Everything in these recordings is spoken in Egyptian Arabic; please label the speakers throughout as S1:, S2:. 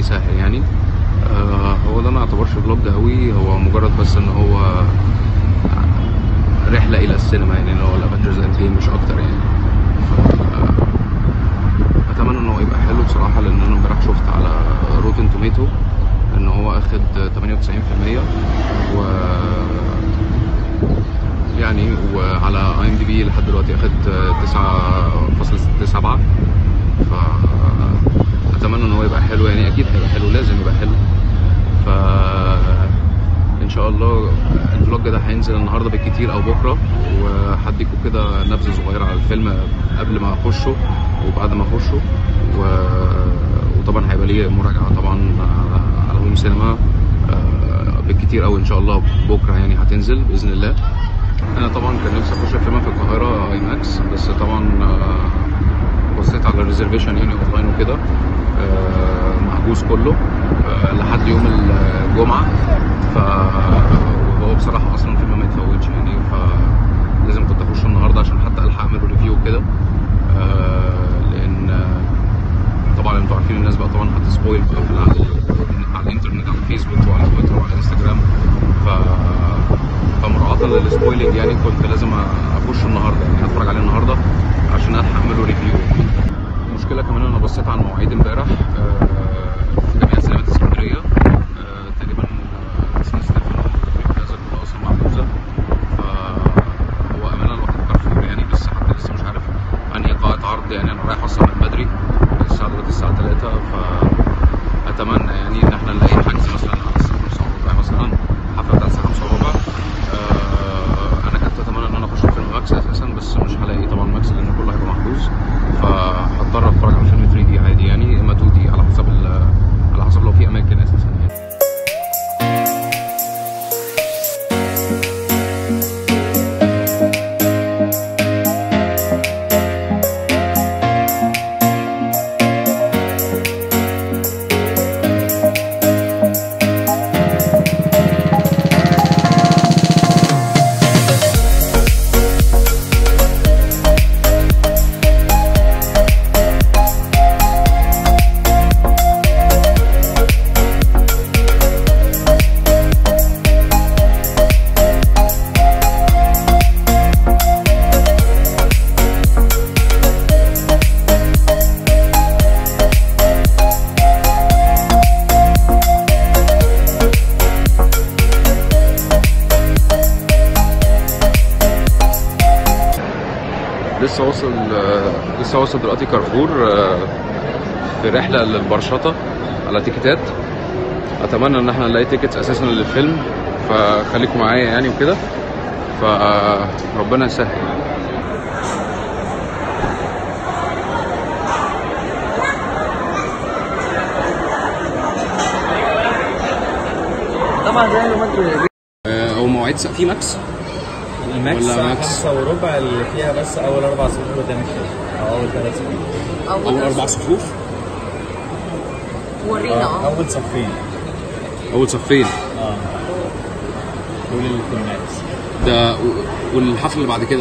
S1: يسهل يعني آه هو ده ما يعتبرش فلوج قوي هو مجرد بس ان هو رحله الى السينما يعني اللي هو الافنجرز اند جيم مش اكتر يعني ف- اتمنى ان هو يبقى حلو بصراحه لان انا امبارح شفت على روتن توميتو ان هو اخد 98% و يعني وعلى اي ام دي بي لحد دلوقتي اخد 9.67 ف اتمنى ان هو يبقى حلو يعني اكيد هيبقى حلو لازم يبقى حلو ف ان شاء الله الفلوج ده هينزل النهارده بالكتير او بكره وهديكوا كده نبذه صغيره على الفيلم قبل ما اخشه وبعد ما اخشه و... وطبعا هيبقى ليه مراجعه طبعا على- على هوم سينما آه، بالكتير قوي ان شاء الله بكره يعني هتنزل باذن الله انا طبعا كان نفسي اخش الفيلم في القاهره اي ماكس بس طبعا آه، بصيت على الريزرفيشن يعني اونلاين وكده آه، محجوز كله آه، لحد يوم الجمعه ف وهو بصراحه اصلا الفيلم ما يتفوتش يعني فلازم كنت اخش النهارده عشان حتى الحق اعمله ريفيو كده آه، لان آه، طبعا انتوا عارفين الناس بقى طبعا هتسبويل بقى في على, على الانترنت على الفيسبوك وعلى تويتر وعلى انستجرام ف فمراعاة للسبويلنج يعني كنت لازم اخش النهارده يعني اتفرج عليه النهارده عشان الحق اعمله ريفيو المشكله كمان انا بصيت على المواعيد امبارح آه، في جميع سينمات اسكندريه آه، تقريبا آه، سان ستيفانو والبلازا كلها اصلا محجوزه فهو امانه الواحد كارفور يعني بس حتى لسه مش عارف انهي قاعه عرض يعني انا رايح اصلا من بدري الساعه دلوقتي الساعه 3 فاتمنى يعني ان احنا نلاقي حجز مثلا على الساعه 5 وربع مثلا حفله بتاعت الساعه 5 وربع آه، انا كنت اتمنى ان انا اخش فيلم ماكس اساسا بس مش هلاقي طبعا ماكس لان كله هيبقى محجوز فهضطر اتفرج على فيلم 3 دي عادي يعني يا اما 2 دي على حسب ال- على حسب لو في اماكن اساسا يعني لسه واصل آه، لسه واصل دلوقتي كارفور آه، في رحله للبرشطه على تيكيتات اتمنى ان احنا نلاقي تيكتس اساسا للفيلم فخليكم معايا يعني وكده فربنا يسهل
S2: طبعا زي ما انت
S1: آه، هو مواعيد س- في ماكس
S2: الماكس
S1: ولا
S2: الساعة
S1: ماكس؟
S2: خمسة وربع اللي فيها بس أول أربع صفوف قدام الفيلم أو أول ثلاث صفوف
S1: اول اربع صفوف
S3: ورينا
S2: آه،
S3: اه
S2: أول صفين
S1: اول صفين
S2: اه دول اللي في الماكس
S1: ده و- والحفله اللي بعد كده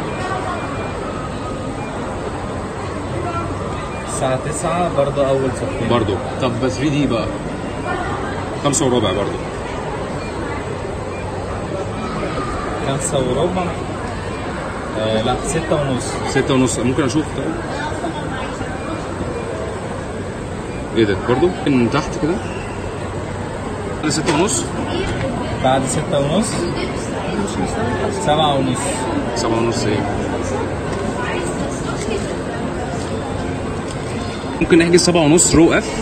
S2: الساعة 9 برضه أول صفين
S1: برضو طب 3 دي بقى خمسة وربع برضو
S2: خمسة وربع آه لا ستة ونص
S1: ستة ونص ممكن اشوف طيب ايه ده برضو من تحت كده ده ستة ونص
S2: بعد ستة ونص سبعة ونص
S1: سبعة ونص ايه ممكن نحجز سبعة ونص رو اف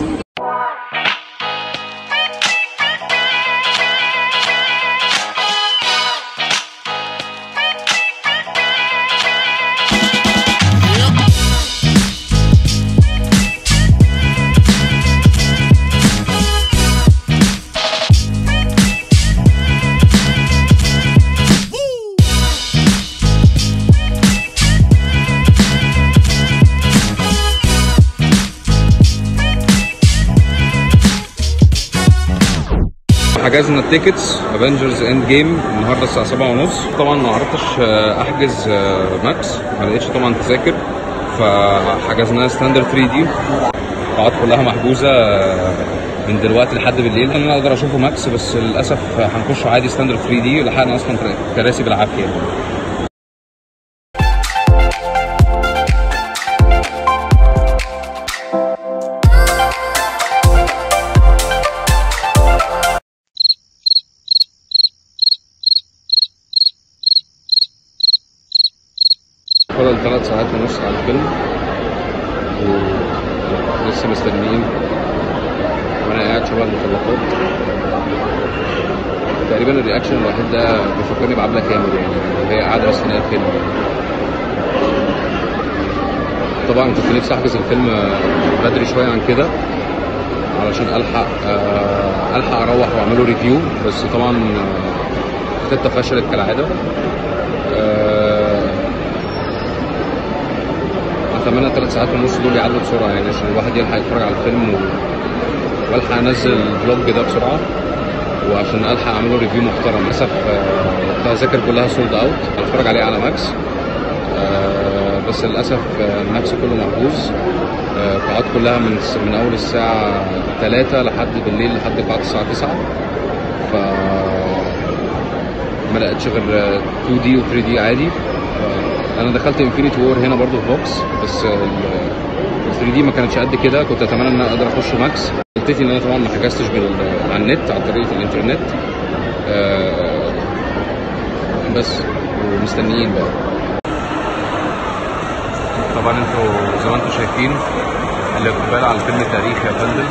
S1: حجزنا التيكتس افنجرز اند جيم النهارده الساعه 7 ونص طبعا ما عرفتش آه، احجز آه، ماكس ما لقيتش طبعا تذاكر فحجزناها ستاندرد 3 دي القاعات كلها محجوزه آه، من دلوقتي لحد بالليل ان انا اقدر اشوفه ماكس بس للاسف هنخش عادي ستاندرد 3 دي لحقنا اصلا كراسي بالعافيه فضل ثلاث ساعات ونص على الفيلم ولسه مستنيين وانا قاعد شبه المطلقات تقريبا الرياكشن الوحيد ده بيفكرني بعبلة كامل يعني وهي قاعدة مستنية الفيلم طبعا كنت نفسي احجز الفيلم بدري شوية عن كده علشان الحق آه، الحق اروح واعمله ريفيو بس طبعا آه، الخطة فشلت كالعادة آه، اتمنى الثلاث ساعات ونص دول يعدوا بسرعه يعني عشان الواحد يلحق يتفرج على الفيلم و... والحق انزل الفلوج ده بسرعه وعشان الحق اعمله ريفيو محترم للاسف آه، التذاكر كلها سولد اوت هتفرج عليه على ماكس آه، بس للاسف آه، ماكس كله محجوز آه، القاعات كلها من من اول الساعه 3 لحد بالليل لحد بعد الساعه 9 ف ما لقيتش غير 2 دي و 3 دي عادي انا دخلت انفينيتي وور هنا برضو في بوكس بس ال 3 دي ما كانتش قد كده كنت اتمنى ان انا اقدر اخش ماكس غلطتي ان انا طبعا ما حجزتش بال... على النت عن طريق الانترنت آه، بس ومستنيين بقى طبعا انتوا زي ما انتوا شايفين الاقبال على الفيلم تاريخي يا فندم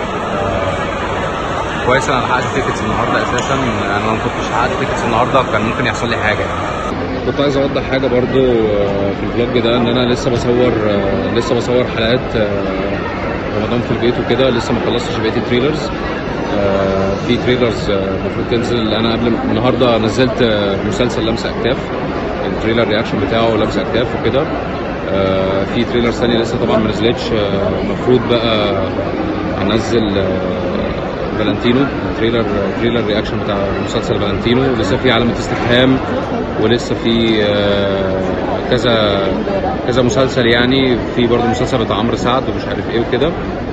S1: كويس انا لحقت تيكتس النهارده اساسا انا لو ما كنتش لحقت تيكتس النهارده كان ممكن يحصل لي حاجه كنت عايز اوضح حاجه برضو آه، في الفلوج ده ان انا لسه بصور آه، لسه بصور حلقات آه، رمضان في البيت وكده لسه ما خلصتش بقيه التريلرز آه، في تريلرز آه، المفروض تنزل انا قبل النهارده نزلت آه، مسلسل لمسه اكتاف التريلر رياكشن بتاعه لمسه اكتاف وكده آه، في تريلرز ثانيه لسه طبعا ما نزلتش المفروض بقى انزل آه، فالنتينو تريلر تريلر رياكشن بتاع مسلسل فالنتينو لسه في علامة استفهام ولسه في آه، كذا كذا مسلسل يعني في برضه مسلسل بتاع عمرو سعد ومش عارف ايه وكده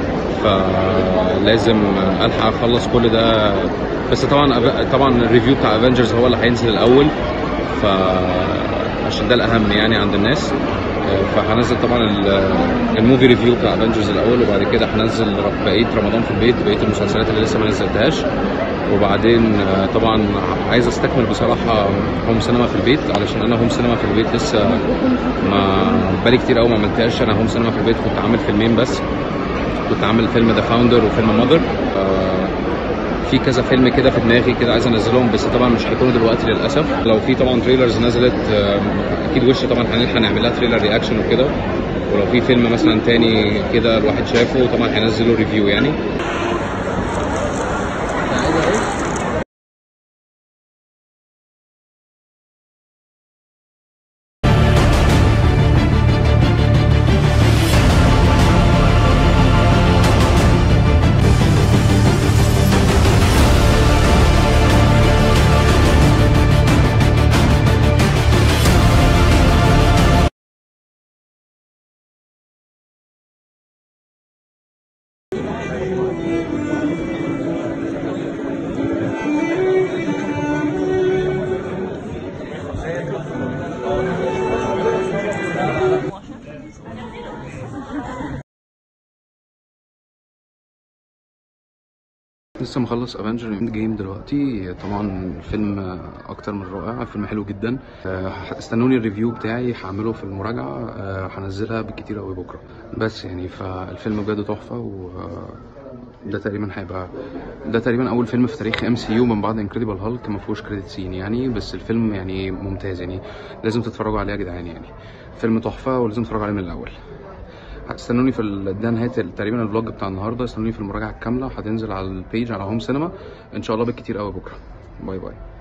S1: فلازم الحق اخلص كل ده بس طبعا طبعا الريفيو بتاع افنجرز هو اللي هينزل الاول ف عشان ده الاهم يعني عند الناس فهنزل طبعا ال- الموفي ريفيو بتاع افنجرز الاول وبعد كده هنزل بقيه رمضان في البيت بقيه المسلسلات اللي لسه ما نزلتهاش وبعدين آه، طبعا عايز استكمل بصراحه هوم سينما في البيت علشان انا هوم سينما في البيت لسه ما بالي كتير قوي ما عملتهاش انا هوم سينما في البيت كنت عامل فيلمين بس كنت عامل فيلم ذا فاوندر وفيلم ماذر في كذا فيلم كده في دماغي كده عايز انزلهم بس طبعا مش هيكونوا دلوقتي للاسف لو في طبعا تريلرز نزلت آه، اكيد وش طبعا هنلحق نعمل لها تريلر رياكشن وكده ولو في فيلم مثلا تاني كده الواحد شافه طبعا هينزله ريفيو يعني لسه مخلص افنجر اند جيم دلوقتي طبعا الفيلم اكتر من رائع الفيلم حلو جدا آه، استنوني الريفيو بتاعي هعمله في المراجعه آه، هنزلها بالكتير قوي بكره بس يعني فالفيلم بجد تحفه و ده تقريبا هيبقى ده تقريبا اول فيلم في تاريخ ام سي يو من بعد انكريدبل هالك ما فيهوش كريدت سين يعني بس الفيلم يعني ممتاز يعني لازم تتفرجوا عليه يا جدعان يعني فيلم تحفه ولازم تتفرجوا عليه من الاول استنوني في ال- ده نهايه ال- تقريبا الفلوج بتاع النهارده استنوني في المراجعه الكامله هتنزل على البيج على هوم سينما ان شاء الله بالكتير قوي بكره باي باي